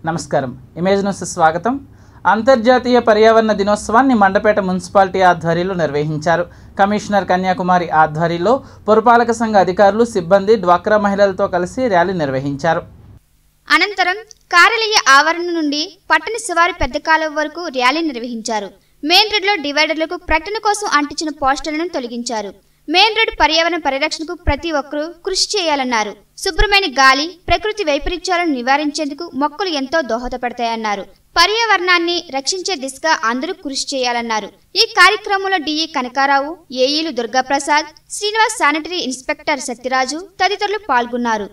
నమస్కారం image news స్వాగతం అంతర్జాతీయ పర్యావరణ దినోత్సవాన్ని మండపేట మున్సిపాలిటీ ఆధ్వర్యంలో నిర్వహించారు కమిషనర్ కన్యాకుమారి ఆధ్వర్యంలో పురపాలక సంఘ అధికారులు సిబ్బంది డ్వాక్రా మహిళలతో కలిసి ర్యాలీ నిర్వహించారు అనంతరం కార్యాలయ ఆవరణ నుండి పట్టణ శివారు పెద్ద కాలువ వరకు ర్యాలీ నిర్వహించారు మెయిన్ రోడ్లో డివైడర్లకు ప్రకటన కోసం అంటించిన పోస్టర్లను తొలగించారు మెయిన్ రోడ్ పర్యావరణ పరిరక్షణకు ప్రతి ఒక్కరూ కృషి చేయాలన్నారు శుభ్రమైన గాలి ప్రకృతి వైపరీత్యాలను నివారించేందుకు మొక్కలు ఎంతో దోహదపడతాయన్నారు పర్యావరణాన్ని రక్షించే దిశగా అందరూ కృషి చేయాలన్నారు ఈ కార్యక్రమంలో డిఈ కనకారావు ఏఈలు దుర్గాప్రసాద్ శ్రీనివాస్ శానిటరీ ఇన్స్పెక్టర్ సత్యరాజు తదితరులు పాల్గొన్నారు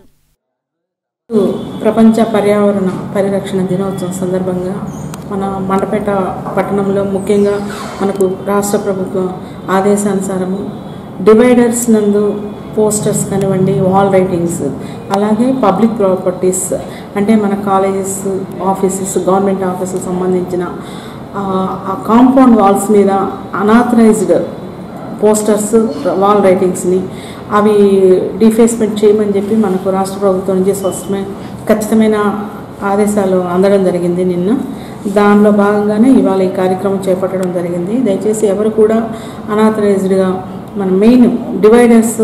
ప్రపంచ పర్యావరణ పరిరక్షణ దినోత్సవం సందర్భంగా మన మండపేట పట్టణంలో ముఖ్యంగా మనకు రాష్ట్ర ప్రభుత్వం ఆదేశానుసారము డివైడర్స్ నందు పోస్టర్స్ కానివ్వండి వాల్ రైటింగ్స్ అలాగే పబ్లిక్ ప్రాపర్టీస్ అంటే మన కాలేజెస్ ఆఫీసెస్ గవర్నమెంట్ ఆఫీసుకు సంబంధించిన ఆ కాంపౌండ్ వాల్స్ మీద అనాథరైజ్డ్ పోస్టర్స్ వాల్ రైటింగ్స్ని అవి డిఫేస్మెంట్ చేయమని చెప్పి మనకు రాష్ట్ర ప్రభుత్వం నుంచి స్పష్టమైన ఖచ్చితమైన ఆదేశాలు అందడం జరిగింది నిన్న దానిలో భాగంగానే ఇవాళ ఈ కార్యక్రమం చేపట్టడం జరిగింది దయచేసి ఎవరు కూడా అనాథరైజ్డ్గా మన మెయిన్ డివైడర్స్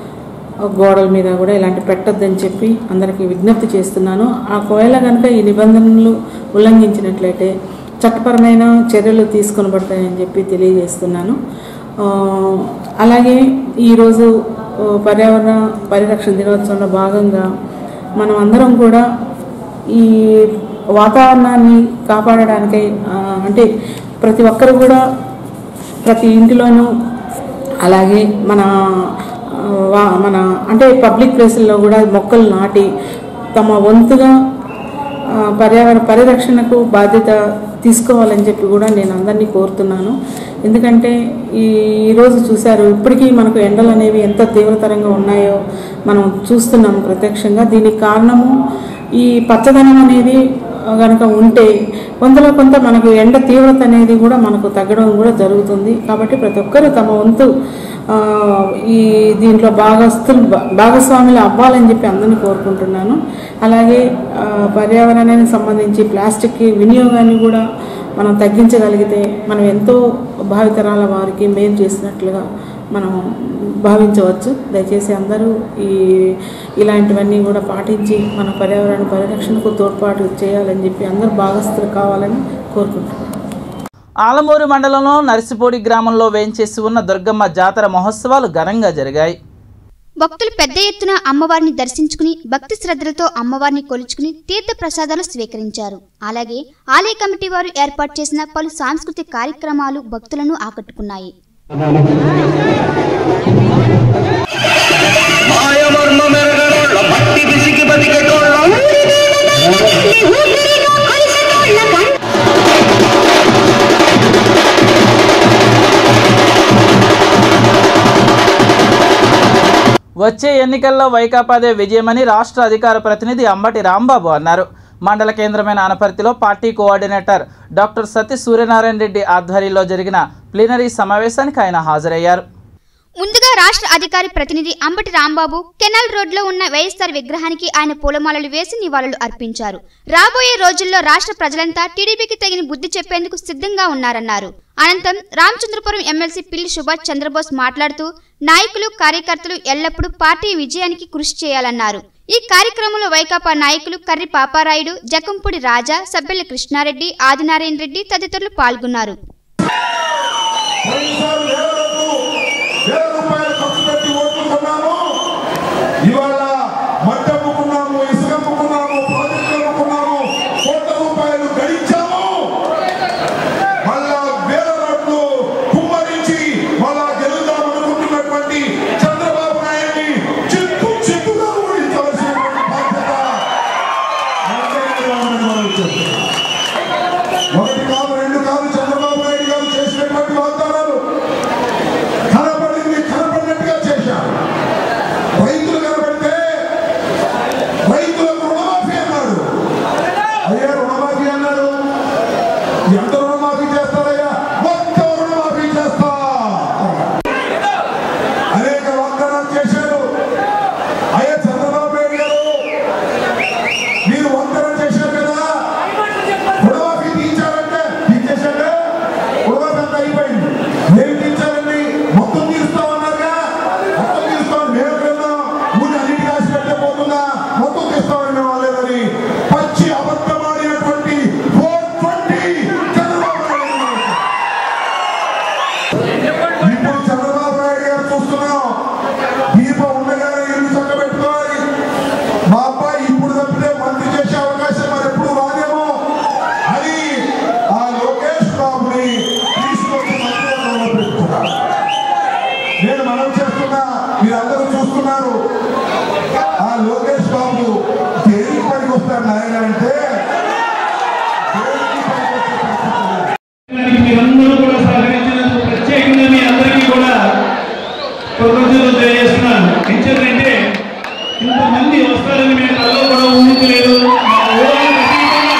గోడల మీద కూడా ఇలాంటి పెట్టొద్దని చెప్పి అందరికీ విజ్ఞప్తి చేస్తున్నాను ఒకవేళ కనుక ఈ నిబంధనలు ఉల్లంఘించినట్లయితే చట్టపరమైన చర్యలు తీసుకొని పడతాయని చెప్పి తెలియజేస్తున్నాను ఆ, అలాగే ఈరోజు ఆ, పర్యావరణ పరిరక్షణ దినోత్సవంలో భాగంగా మనం అందరం కూడా ఈ వాతావరణాన్ని కాపాడడానికై ఆ, అంటే ప్రతి ఒక్కరు కూడా ప్రతి ఇంటిలోనూ అలాగే మన ఆ, వా- మన అంటే పబ్లిక్ ప్లేసుల్లో కూడా మొక్కలు నాటి తమ వంతుగా ఆ, పర్యావరణ పరిరక్షణకు బాధ్యత తీసుకోవాలని చెప్పి కూడా నేను అందరినీ కోరుతున్నాను ఎందుకంటే ఈ ఈరోజు చూశారు ఇప్పటికీ మనకు ఎండలు అనేవి ఎంత తీవ్రతరంగా ఉన్నాయో మనం చూస్తున్నాం ప్రత్యక్షంగా దీనికి కారణము ఈ పచ్చదనం అనేది కనుక ఉంటే కొంతలో కొంత మనకు ఎండ తీవ్రత అనేది కూడా మనకు తగ్గడం కూడా జరుగుతుంది కాబట్టి ప్రతి ఒక్కరూ తమ వంతు ఆ, ఈ దీంట్లో భాగస్తులు భాగస్వాములు అవ్వాలని చెప్పి అందరినీ కోరుకుంటున్నాను అలాగే ఆ, పర్యావరణానికి సంబంధించి ప్లాస్టిక్ వినియోగాన్ని కూడా మనం తగ్గించగలిగితే మనం ఎంతో భావితరాల వారికి మేలు చేసినట్లుగా మనం భావించవచ్చు దయచేసి అందరూ ఈ ఇలాంటివన్నీ కూడా పాటించి మన పర్యావరణ పరిరక్షణకు తోడ్పాటు చేయాలని చెప్పి అందరూ భాగస్తులు కావాలని కోరుకుంటున్నాను ఆలమూరు మండలంలో నర్సిపూడి గ్రామంలో వేంచేసి ఉన్న దుర్గమ్మ జాతర మహోత్సవాలు ఘనంగా జరిగాయి భక్తులు పెద్ద ఎత్తున అమ్మవారిని దర్శించుకుని భక్తి శ్రద్ధలతో అమ్మవారిని కొలుచుకుని తీర్థ ప్రసాదాలు స్వీకరించారు అలాగే ఆలయ కమిటీ వారు ఏర్పాటు చేసిన పలు సాంస్కృతిక కార్యక్రమాలు భక్తులను ఆకట్టుకున్నాయి మాయమర్మ మెరగనోళ్ళ భక్తి పిసికి బతికెటోళ్ళ వచ్చే ఎన్నికల్లో వైకాపాదే విజయమని రాష్ట్ర అధికార ప్రతినిధి అంబటి రాంబాబు అన్నారు మండల కేంద్రమైన అనపర్తిలో party coordinator doctor Sati Suryanarayana Reddy ఆధ్వర్యంలో జరిగిన ప్లీనరీ సమావేశానికి ఆయన హాజరయ్యారు ముందుగా రాష్ట్ర అధికారి ప్రతినిధి అంబటి రాంబాబు కెనాల్ రోడ్లో ఉన్న వైఎస్ఆర్ విగ్రహానికి ఆయన పూలమాలలు వేసి నివాళులు అర్పించారు రాబోయే రోజుల్లో రాష్ట్ర ప్రజలంతా టీడీపీకి తగిన బుద్ధి చెప్పేందుకు సిద్ధంగా ఉన్నారన్నారు అనంతరం రామచంద్రపురం ఎమ్మెల్సీ పిల్లి సుభాష్ చంద్రబోస్ మాట్లాడుతూ నాయకులు కార్యకర్తలు ఎల్లప్పుడూ పార్టీ విజయానికి కృషి చేయాలన్నారు ఈ కార్యక్రమంలో వైకాపా నాయకులు కర్రి పాపారాయుడు జకంపూడి రాజా సబ్బెల్లి కృష్ణారెడ్డి ఆదినారాయణ రెడ్డి తదితరులు పాల్గొన్నారు పోయినసారి వేల రూపాయలు వేల రూపాయలు ఖర్చు పెట్టి ఓట్లుకున్నాము ఇవాళ మట్టి అమ్ముకున్నాము ఇసుక అమ్ముకున్నాము ప్రాజెక్టులు అమ్ముకున్నాము కోట్ల రూపాయలు గడించాము మళ్ళా వేల రోడ్లు కుమ్మరించి మళ్ళా గెలుద్దాం అనుకుంటున్నటువంటి చంద్రబాబు నాయుడిని చిత్తు చిత్తుగా ఓడించవలసినటువంటి బాధ్యత వెంకయ్య నాయుడు గారు వచ్చారు. ఒకటి కాదు రెండు కాదు చంద్రబాబు నాయుడు గారు చేసినటువంటి వాగ్దానాలు చేస్తున్నా మీరందరూ చూస్తున్నారు ఆ లోకేష్ బాబు దేనికి పనికి వస్తాడు నాయన అంటే దేనికి పనికి వచ్చే పరిస్థితి లేదు. మీరందరూ కూడా సహకరించినందుకు ప్రత్యేకంగా మీ అందరికీ కూడా కృతజ్ఞతలు తెలియజేస్తున్నాను ఎందుకంటే ఇంతమంది వస్తారని మేము కల్లో కూడా ఊహించలేదు మా ఊహలకు అతీతంగా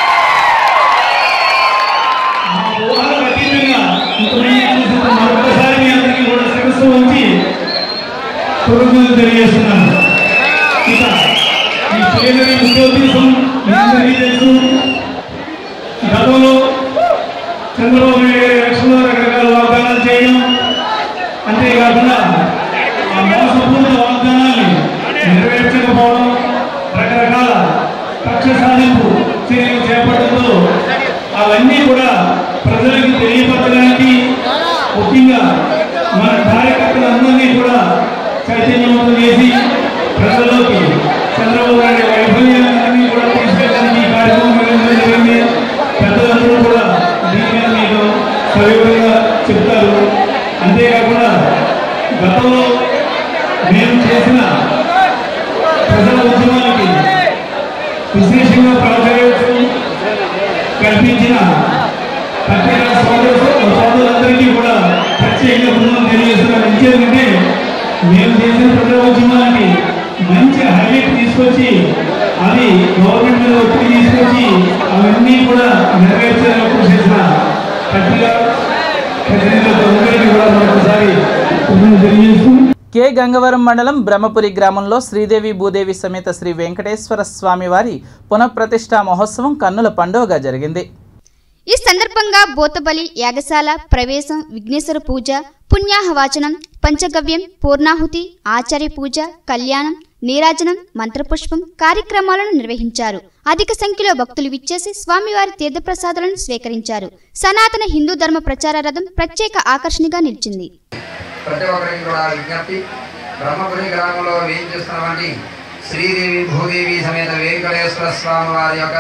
మా ఊహలకు అతీతంగా ఇంతమంది చూసినందుకు మరొకసారి మీ అందరికీ కూడా శిరస్సు ఉంచి కృతజ్ఞతలు తెలియజేస్తున్నాను ఇక ఈ ప్లేనరీ ఉద్యోగం మీ అందరికీ తెలుసు గతంలో చంద్రబాబు నాయుడు గారి ఎలక్షన్లో రకరకాల వాగ్దానాలు చేయడం అంతేకాకుండా ఆ మోసపూరిత వాగ్దానాన్ని నెరవేర్చకపోవడం రకరకాల కక్ష సాధింపు చర్యలు చేపట్టడంతో అవన్నీ కూడా ప్రజలకు తెలియపరచడానికి ముఖ్యంగా మన కార్యకర్తలందరినీ కూడా చైతన్యవంతం చేసి ప్రజల్లోకి చంద్రబాబు నాయుడు వైఫల్యాలన్నీ కూడా తీసుకెళ్ళడానికి ఈ కార్యక్రమం నిర్వహించడం జరిగింది పెద్దలందరూ కూడా దీని మీద మీకు సవివరంగా చెప్తారు అంతేకాకుండా గతంలో మేము చేసిన ప్రజల ఉద్యమానికి విశేషంగా ప్రాధాన్యత కల్పించిన పత్రికా సోదరు సోదరులందరికీ కూడా ప్రత్యేకంగా బృందం తెలియజేస్తున్నాను ఎందుకంటే మేము చేసిన ప్రజల ఉద్యమానికి మంచి హైలైట్ తీసుకొచ్చి అది గవర్నమెంట్ మీద ఒత్తిడి తీసుకొచ్చి అవన్నీ కూడా నెరవేర్చేందుకు కృషి చేసిన పత్రికా ప్రతినిధులకు అందరికీ కూడా మరొకసారి కృతజ్ఞతలు తెలియజేస్తూ కె గంగవరం మండలం బ్రహ్మపురి గ్రామంలో శ్రీదేవి భూదేవి సమేత శ్రీ వెంకటేశ్వర స్వామి వారి పునఃప్రతిష్ఠా మహోత్సవం కన్నుల పండుగగా జరిగింది ఈ సందర్భంగా బోతబలి యాగశాల ప్రవేశం విఘ్నేశ్వర పూజ పుణ్యాహవాచనం పంచగవ్యం పూర్ణాహుతి ఆచార్య పూజ కళ్యాణం నీరాజనం మంత్రపుష్పం కార్యక్రమాలను నిర్వహించారు అధిక సంఖ్యలో భక్తులు విచ్చేసి స్వామివారి తీర్థప్రసాదాలను స్వీకరించారు సనాతన హిందూ ధర్మ ప్రచార రథం ప్రత్యేక ఆకర్షణగా నిలిచింది ప్రతి ఒక్కరికి కూడా విజ్ఞప్తి బ్రహ్మపురి గ్రామంలో వేయించేస్తున్నటువంటి శ్రీదేవి భూదేవి సమేత వెంకటేశ్వర స్వామి వారి యొక్క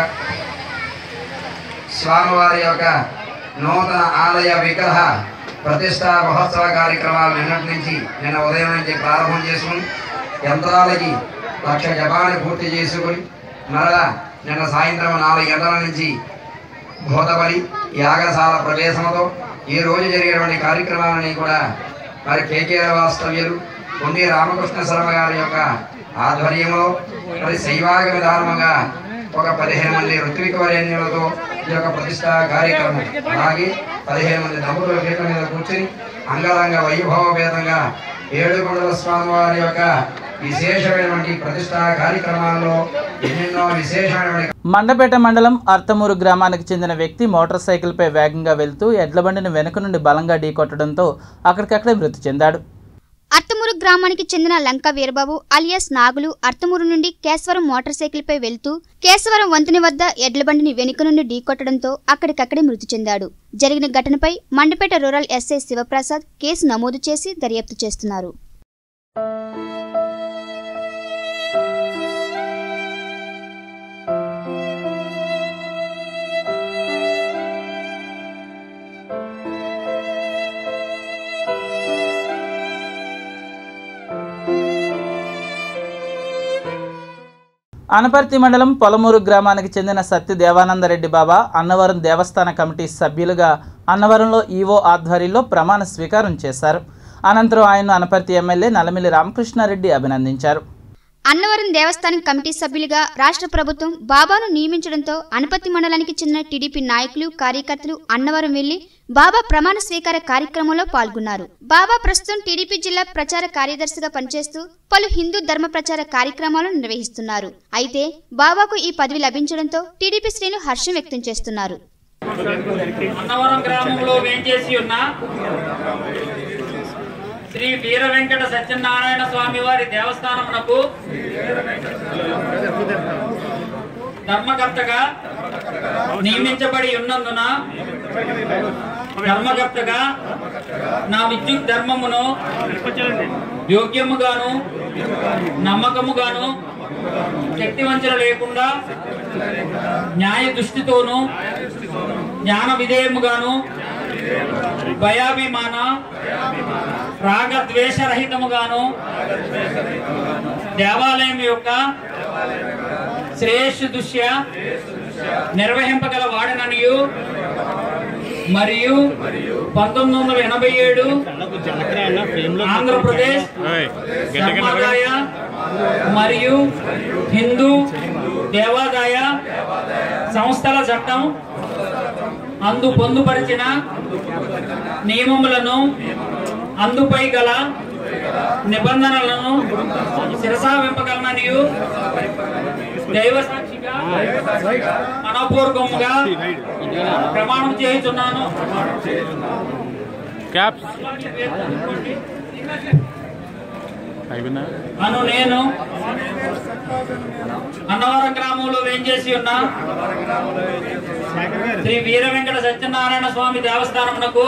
స్వామివారి యొక్క నూతన ఆలయ విగ్రహ ప్రతిష్టా మహోత్సవ కార్యక్రమాలు నిన్నటి నుంచి నిన్న ఉదయం నుంచి ప్రారంభం చేసుకుని యంత్రాలకి లక్ష జపాన్ని పూర్తి చేసుకుని మరలా నిన్న సాయంత్రం నాలుగు గంటల నుంచి భూతబలి యాగశాల ప్రవేశంతో ఈ రోజు జరిగేటువంటి కార్యక్రమాలని కూడా మరి కేకే వాస్తవ్యులు కొండి రామకృష్ణ శర్మ గారి యొక్క ఆధ్వర్యంలో మరి శైవాగ విధానంగా ఒక పదిహేను మంది ఋత్విక వరేణ్యులతో ఈ యొక్క ప్రతిష్టా కార్యక్రమం అలాగే పదిహేను మంది దంపతుల పీఠ మీద కూర్చుని అంగరంగ వైభవపేతంగా ఏడుకొండల స్వామి వారి యొక్క విశేషమైనటువంటి ప్రతిష్టా కార్యక్రమాల్లో ఎన్నెన్నో విశేషమైనటువంటి మండపేట మండలం అర్తమూరు గ్రామానికి చెందిన వ్యక్తి మోటార్ సైకిల్పై వేగంగా వెళ్తూ ఎడ్ల బండిని వెనుక నుండి బలంగా ఢీకొట్టడంతో అక్కడికక్కడే మృతి చెందాడు అర్తమూరు గ్రామానికి చెందిన లంక వీరబాబు అలియాస్ నాగులు అర్తమూరు నుండి కేశవరం మోటార్ సైకిల్పై వెళ్తూ కేశవరం వంతెన వద్ద ఎడ్ల బండిని వెనుక నుండి ఢీకొట్టడంతో అక్కడికక్కడే మృతి చెందాడు జరిగిన ఘటనపై Mandapeta rural SI Sivaprasad case నమోదు చేసి దర్యాప్తు చేస్తున్నారు అనపర్తి మండలం పొలమూరు గ్రామానికి చెందిన సత్య దేవానందరెడ్డి బాబా అన్నవరం దేవస్థాన కమిటీ సభ్యులుగా అన్నవరంలో ఈవో ఆధ్వర్యంలో ప్రమాణ స్వీకారం చేశారు అనంతరం ఆయన్ను అనపర్తి ఎమ్మెల్యే నలమిల్లి రామకృష్ణారెడ్డి అభినందించారు అన్నవరం దేవస్థానం కమిటీ సభ్యులుగా రాష్ట్ర ప్రభుత్వం బాబాను నియమించడంతో అనపత్తి మండలానికి చెందిన టీడీపీ నాయకులు కార్యకర్తలు అన్నవరం వెళ్లి బాబా ప్రమాణ స్వీకార కార్యక్రమంలో పాల్గొన్నారు బాబా ప్రస్తుతం టీడీపీ జిల్లా ప్రచార కార్యదర్శిగా పనిచేస్తూ పలు హిందూ ధర్మ ప్రచార కార్యక్రమాలను నిర్వహిస్తున్నారు అయితే బాబాకు ఈ పదవి లభించడంతో టీడీపీ శ్రేణులు హర్షం వ్యక్తం చేస్తున్నారు అన్నవరం గ్రామంలో వేంచేసి ఉన్న శ్రీ వీర వెంకట సత్యనారాయణ స్వామి వారి దేవస్థానమునకు ధర్మకర్తగా నియమించబడి ఉన్నందున ధర్మకర్తగా నా విద్యుత్ ధర్మమును యోగ్యముగాను నమ్మకముగాను శక్తివంచన లేకుండా న్యాయ దృష్టితోనూ జ్ఞాన విధేయముగాను భయాభిమాన రాగద్వేషరహితముగాను దేవాలయం యొక్క శ్రేయస్సు దృశ్య నిర్వహింపగల వాడననియు మరియు పంతొమ్మిది వందల ఎనభై ఏడు ఆంధ్రప్రదేశ్ ధర్మాదాయ మరియు హిందూ దేవాదాయ సంస్థల చట్టం అందు పొందుపరిచిన నియమములను అందుపై గల నిబంధనలను శిరసా వెంపగలననియు దైవ సాక్షిగా మనపూర్వకముగా ప్రమాణం చేయుచున్నాను క్యాప్స్ అయిపోయిందా అను నేను అన్నవరం గ్రామంలో వేంచేసి ఉన్న శ్రీ వీర వెంకట సత్యనారాయణ స్వామి దేవస్థానమునకు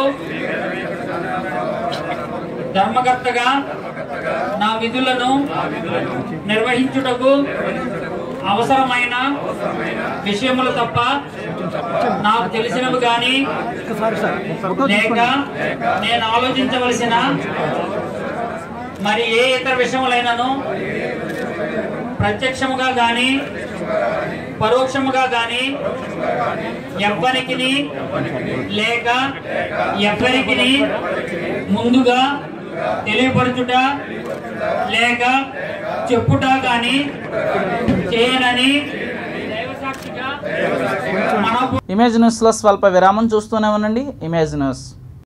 ధర్మకర్తగా నా విధులను నిర్వహించుటకు అవసరమైన విషయములు తప్ప నాకు తెలిసినవి కానీ లేక నేను ఆలోచించవలసిన మరి ఏ ఇతర విషయములైనను ప్రత్యక్షముగా గాని పరోక్షముగా గాని ఎవ్వరికి లేక ఎవ్వరికి ముందుగా తెలియపరచుట లేక చెప్పుట గాని చేయనని దైవసాక్షిగా మన ఇమేజ్ న్యూస్లో స్వల్ప విరామం చూస్తూనే ఉండండి ఇమేజ్ న్యూస్